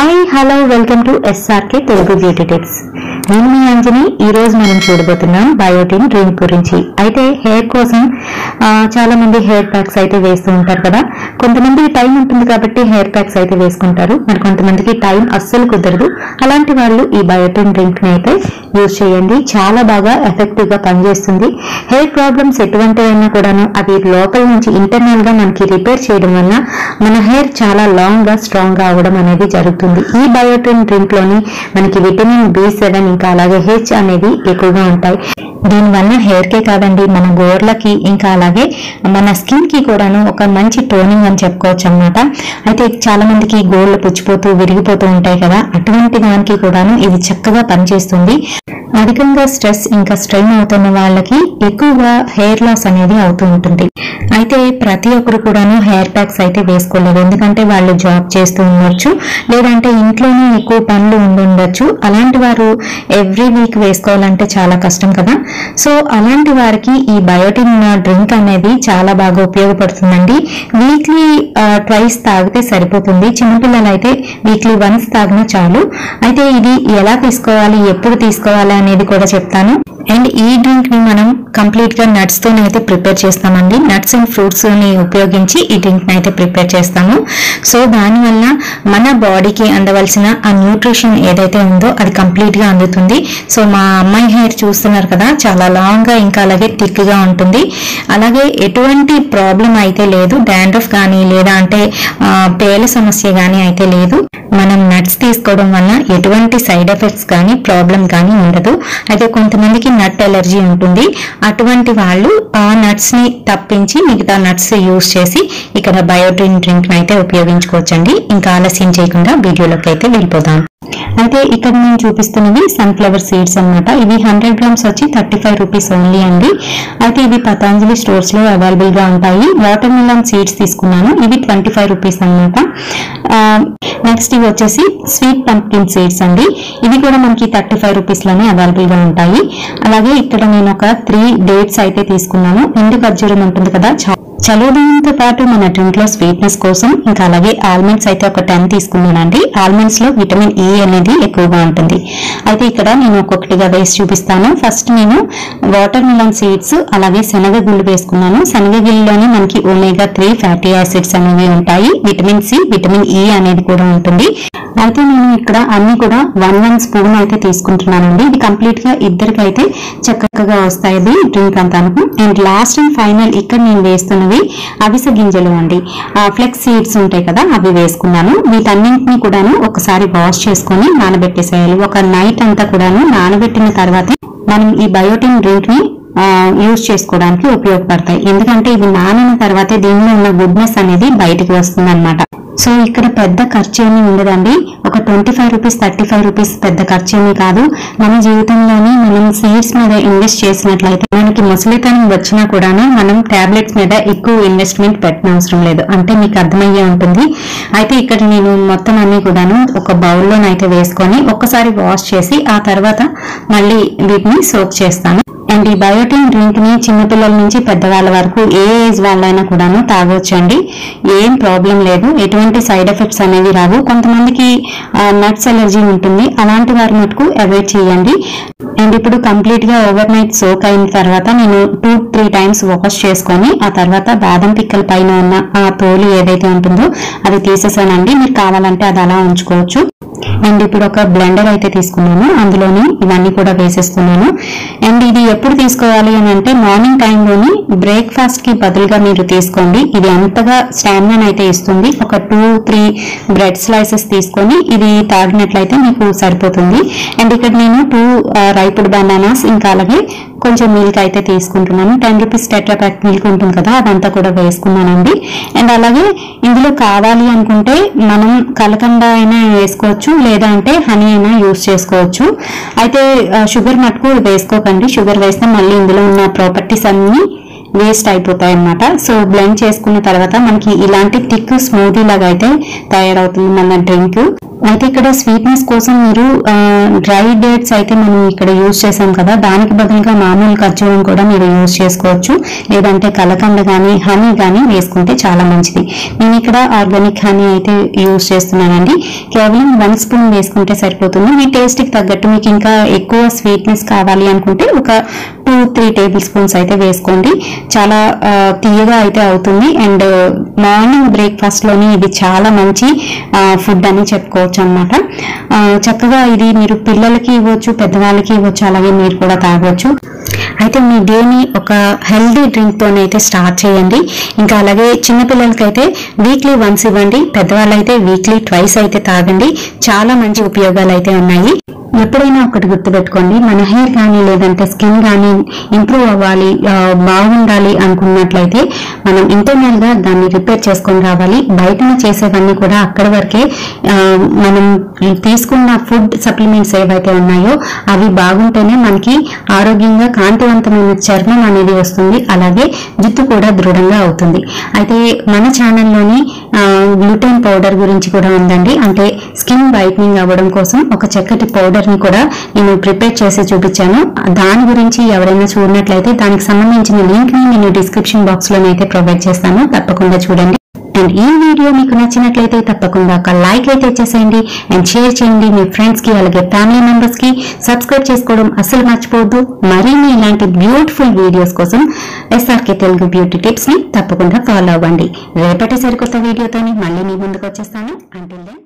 hi hello welcome to SRK Telugu beauty tips నేను మీ అంజని ఈ రోజు మనం చూడబోతున్నాం బయోటిన్ డ్రింక్ గురించి అయితే హెయిర్ కోసం ఆ, చాలా మంది హెయిర్ ప్యాక్స్ అయితే వేస్తూ ఉంటారు కదా కొంతమంది టైం ఉంటుంది కాబట్టి హెయిర్ ప్యాక్స్ అయితే వేసుకుంటారు మరి కొంతమందికి టైం అస్సలు కుదరదు అలాంటి వాళ్ళు ఈ బయోటిన్ డ్రింక్ ని అయితే యూజ్ చేయండి చాలా బాగా ఎఫెక్టివ్ గా పనిచేస్తుంది హెయిర్ ప్రాబ్లమ్స్ ఎటువంటివైనా కూడాను అది లోపల నుంచి ఇంటర్నల్ గా మనకి రిపేర్ చేయడం వల్ల మన హెయిర్ చాలా లాంగ్ గా స్ట్రాంగ్ గా అవడం అనేది జరుగుతుంది ఈ బయోటిన్ డ్రింక్ లోని మనకి విటమిన్ బి సెవెన్ ఇంకా అలాగే హెచ్ అనేది ఎక్కువగా ఉంటాయి దీనివల్ల హెయిర్ కే కాదండి మన గోర్లకి ఇంకా అలాగే మన స్కిన్ కి కూడాను ఒక మంచి టోనింగ్ అని చెప్పుకోవచ్చు అనమాట అయితే చాలా మందికి గోర్లు పుచ్చిపోతూ విరిగిపోతూ ఉంటాయి కదా అటువంటి దానికి కూడాను ఇది చక్కగా పనిచేస్తుంది అధికంగా స్ట్రెస్ ఇంకా స్ట్రెయిన్ అవుతున్న వాళ్ళకి ఎక్కువగా హెయిర్ లాస్ అనేది అవుతూ ఉంటుంది అయితే ప్రతి ఒక్కరు కూడాను హెయిర్ ప్యాక్స్ అయితే వేసుకోలేదు ఎందుకంటే వాళ్ళు జాబ్ చేస్తూ ఉండొచ్చు లేదంటే ఇంట్లోనే ఎక్కువ పనులు ఉండి ఉండొచ్చు అలాంటి వారు ఎవ్రీ వీక్ వేసుకోవాలంటే చాలా కష్టం కదా సో అలాంటి వారికి ఈ బయోటిన్ డ్రింక్ అనేది చాలా బాగా ఉపయోగపడుతుందండి వీక్లీ ట్వైస్ తాగితే సరిపోతుంది చిన్నపిల్లలు అయితే వీక్లీ వన్స్ తాగినా చాలు అయితే ఇది ఎలా తీసుకోవాలి ఎప్పుడు తీసుకోవాలి అనేది కూడా చెప్తాను అండ్ ఈ డ్రింక్ ని మనం కంప్లీట్ గా నట్స్ తోనైతే ప్రిపేర్ చేస్తామండి నట్స్ అండ్ ఫ్రూట్స్ ని ఉపయోగించి ఈ డ్రింక్ ని అయితే ప్రిపేర్ చేస్తాము సో దానివల్ల మన బాడీకి అందవలసిన ఆ న్యూట్రిషన్ ఏదైతే ఉందో అది కంప్లీట్ గా అందుతుంది సో మా అమ్మాయి హెయిర్ చూస్తున్నారు కదా చాలా లాంగ్ గా ఇంకా అలాగే థిక్ గా ఉంటుంది అలాగే ఎటువంటి ప్రాబ్లం అయితే లేదు డాండ్రఫ్ కానీ లేదా అంటే ఆ, పేల సమస్య కానీ అయితే లేదు మనం నట్స్ తీసుకోవడం వల్ల ఎటువంటి సైడ్ ఎఫెక్ట్స్ కానీ ప్రాబ్లం కానీ ఉండదు అయితే కొంతమందికి నట్ ఎలర్జీ ఉంటుంది అటువంటి వాళ్ళు ఆ నట్స్ ని తప్పించి మిగతా నట్స్ యూస్ చేసి ఇక్కడ బయోటిన్ డ్రింక్ అయితే ఉపయోగించుకోవచ్చండి ఇంకా ఆలస్యం చేయకుండా వీడియోలోకి అయితే వెళ్ళిపోదాం అయితే ఇక్కడ నేను చూపిస్తున్నవి సన్ఫ్లవర్ సీడ్స్ అన్నమాట ఇవి హండ్రెడ్ గ్రామ్స్ వచ్చి థర్టీ ఫైవ్ రూపీస్ ఓన్లీ అండి అయితే ఇవి పతాంజలి స్టోర్స్ లో అవైలబుల్ గా ఉంటాయి వాటర్ మిలన్ సీడ్స్ తీసుకున్నాను ఇవి ట్వంటీ ఫైవ్ రూపీస్ అనమాట నెక్స్ట్ ఇవి వచ్చేసి స్వీట్ పంప్కిన్ సీడ్స్ అండి ఇవి కూడా మనకి థర్టీ ఫైవ్ రూపీస్ లోనే అవైలబుల్ గా ఉంటాయి అలాగే ఇక్కడ నేను ఒక త్రీ డేట్స్ అయితే తీసుకున్నాను ఎండు ఖర్జూరం ఉంటుంది కదా చా- చలోదయంతో పాటు మన డ్రింక్ లో స్వీట్నెస్ కోసం ఇంకా అలాగే ఆల్మండ్స్ అయితే ఒక టెన్ తీసుకున్నానండి ఆల్మండ్స్ లో విటమిన్ ఈ అనేది ఎక్కువగా ఉంటుంది అయితే ఇక్కడ నేను ఒక్కొక్కటిగా వేసి చూపిస్తాను ఫస్ట్ నేను వాటర్ మిలన్ సీడ్స్ అలాగే శనగగుళ్ళు వేసుకున్నాను శనగగిల్లోనే మనకి ఒమేగా త్రీ ఫ్యాటీ యాసిడ్స్ అనేవి ఉంటాయి విటమిన్ సి విటమిన్ ఈ అనేది కూడా ఉంటుంది అయితే నేను ఇక్కడ అన్ని కూడా వన్ వన్ స్పూన్ అయితే తీసుకుంటున్నానండి ఇది కంప్లీట్ గా ఇద్దరికైతే చక్కగా వస్తాయి ఇది డ్రింక్ అంతాను అండ్ లాస్ట్ అండ్ ఫైనల్ ఇక్కడ నేను వేస్తున్నవి అవిసె గింజలు అండి ఫ్లెక్స్ సీడ్స్ ఉంటాయి కదా అవి వేసుకున్నాను వీటన్నింటినీ కూడాను ఒకసారి వాష్ చేసుకొని నానబెట్టేసేయాలి ఒక నైట్ అంతా కూడాను నానబెట్టిన తర్వాత మనం ఈ బయోటిన్ డ్రింక్ ని యూజ్ చేసుకోవడానికి ఉపయోగపడతాయి ఎందుకంటే ఇవి నానిన తర్వాతే దీనిలో ఉన్న గుడ్నెస్ అనేది బయటికి వస్తుంది సో ఇక్కడ పెద్ద ఖర్చు ఏమీ ఉండదండి ఒక twenty five rupees thirty five rupees పెద్ద ఖర్చు ఏమీ కాదు మన జీవితంలోని మనం సీడ్స్ మీద ఇన్వెస్ట్ చేసినట్లయితే మనకి ముసలితనం వచ్చినా కూడాను మనం టాబ్లెట్స్ మీద ఎక్కువ ఇన్వెస్ట్మెంట్ పెట్టనవసరం లేదు అంటే మీకు అర్థమయ్యే ఉంటుంది అయితే ఇక్కడ నేను మొత్తం అన్ని కూడాను ఒక బౌల్లోనైతే వేసుకొని ఒక్కసారి వాష్ చేసి ఆ తర్వాత మళ్ళీ వీటిని సోక్ చేస్తాను అండ్ ఈ బయోటిన్ డ్రింక్ ని చిన్నపిల్లల నుంచి పెద్దవాళ్ళ వరకు ఏ ఏజ్ వాళ్ళైనా కూడాను తాగొచ్చండి ఏం ప్రాబ్లం లేదు ఎటువంటి సైడ్ ఎఫెక్ట్స్ అనేవి రావు కొంతమందికి నట్స్ ఎలర్జీ ఉంటుంది అలాంటి వారి మటుకు అవాయిడ్ చేయండి అండ్ ఇప్పుడు కంప్లీట్ గా ఓవర్ నైట్ సోక్ అయిన తర్వాత నేను టూ త్రీ టైమ్స్ వాష్ చేసుకొని ఆ తర్వాత బాదం పిక్కల పైన ఉన్న ఆ తోలు ఏదైతే ఉంటుందో అది తీసేసానండి మీరు కావాలంటే అది అలా ఉంచుకోవచ్చు అండ్ ఇప్పుడు ఒక బ్లెండర్ అయితే తీసుకున్నాను అందులోని ఇవన్నీ కూడా వేసేస్తున్నాను అండ్ ఇది ఎప్పుడు తీసుకోవాలి అని అంటే మార్నింగ్ టైంలోని బ్రేక్ఫాస్ట్ కి బదులుగా మీరు తీసుకోండి ఇది అంతగా స్టామినా అయితే ఇస్తుంది ఒక టూ త్రీ బ్రెడ్ స్లైసెస్ తీసుకొని ఇది తాగినట్లయితే మీకు సరిపోతుంది అండ్ ఇక్కడ నేను టూ రైపుడ్ బనానాస్ ఇంకా అలాగే కొంచెం మిల్క్ అయితే తీసుకుంటున్నాను ten rupees tetra pack milk ఉంటుంది కదా అదంతా కూడా వేసుకున్నానండి అండ్ అలాగే ఇందులో కావాలి అనుకుంటే మనం కలకండ అయినా వేసుకోవచ్చు లేదా అంటే హనీ అయినా యూస్ చేసుకోవచ్చు అయితే ఆ, షుగర్ మటుకు వేసుకోకండి షుగర్ వేస్తే మళ్ళీ ఇందులో ఉన్న ప్రాపర్టీస్ అన్ని వేస్ట్ అయిపోతాయి అన్నమాట సో బ్లెండ్ చేసుకున్న తర్వాత మనకి ఇలాంటి థిక్ స్మూదీ లాగా అయితే తయారవుతుంది మన డ్రింక్ అయితే ఇక్కడ స్వీట్నెస్ కోసం మీరు డ్రై డేట్స్ అయితే మనం ఇక్కడ యూజ్ చేసాం కదా దానికి బదులుగా మామూలు ఖర్జూరం కూడా మీరు యూజ్ చేసుకోవచ్చు లేదంటే కలకండ కానీ హనీ కానీ వేసుకుంటే చాలా మంచిది నేను ఇక్కడ ఆర్గానిక్ హనీ అయితే యూజ్ చేస్తున్నానండి కేవలం వన్ స్పూన్ వేసుకుంటే సరిపోతుంది మీ టేస్ట్కి తగ్గట్టు మీకు ఇంకా ఎక్కువ స్వీట్నెస్ కావాలి అనుకుంటే ఒక టూ త్రీ టేబుల్ స్పూన్స్ అయితే వేసుకోండి చాలా ఆ, తీయగా అయితే అవుతుంది అండ్ మార్నింగ్ బ్రేక్ఫాస్ట్ లోని ఇది చాలా మంచి ఫుడ్ అని చెప్పుకోవచ్చు అనమాట చక్కగా ఇది మీరు పిల్లలకి ఇవ్వచ్చు పెద్దవాళ్ళకి ఇవ్వచ్చు అలాగే మీరు కూడా తాగవచ్చు అయితే మీ డేని ఒక హెల్దీ డ్రింక్ తోనైతే స్టార్ట్ చేయండి ఇంకా అలాగే చిన్నపిల్లలకైతే వీక్లీ వన్స్ ఇవ్వండి పెద్దవాళ్ళైతే వీక్లీ ట్వైస్ అయితే తాగండి చాలా మంచి ఉపయోగాలు అయితే ఉన్నాయి ఎప్పుడైనా ఒకటి గుర్తుపెట్టుకోండి మన హెయిర్ కానీ లేదంటే స్కిన్ కానీ ఇంప్రూవ్ అవ్వాలి ఆ, బాగుండాలి అనుకున్నట్లయితే మనం ఇంటర్నల్ గా దాన్ని రిపేర్ చేసుకొని రావాలి బయటన చేసేవన్నీ కూడా అక్కడి వరకే ఆ, మనం తీసుకున్న ఫుడ్ సప్లిమెంట్స్ ఏవైతే ఉన్నాయో అవి బాగుంటేనే మనకి ఆరోగ్యంగా కాంతివంతమైన చర్మం అనేది వస్తుంది అలాగే జుట్టు కూడా దృఢంగా అవుతుంది అయితే మన ఛానల్లోని గ్లూటెన్ పౌడర్ గురించి కూడా ఉందండి అంటే స్కిన్ వైట్నింగ్ అవ్వడం కోసం ఒక చక్కటి పౌడర్ ని కూడా నేను ప్రిపేర్ చేసి చూపించాను దాని గురించి ఎవరైనా చూడనట్లయితే దానికి సంబంధించిన లింక్ ని నేను డిస్క్రిప్షన్ బాక్స్ లోనైతే ప్రొవైడ్ చేస్తాను తప్పకుండా చూడండి అండ్ ఈ వీడియో మీకు నచ్చినట్లయితే తప్పకుండా ఒక లైక్ అయితే చేసేయండి అండ్ షేర్ చేయండి మీ ఫ్రెండ్స్ కి అలాగే ఫ్యామిలీ మెంబర్స్ కి సబ్స్క్రైబ్ చేసుకోవడం అస్సలు మర్చిపోవద్దు మరిన్ని ఇలాంటి బ్యూటిఫుల్ వీడియోస్ కోసం ఎస్ఆర్కే తెలుగు బ్యూటీ టిప్స్ ని తప్పకుండా ఫాలో అవ్వండి రేపటి సరికొత్త వీడియోతోని మళ్ళీ మీ ముందుకు వచ్చేస్తాను అంటిల్ దెన్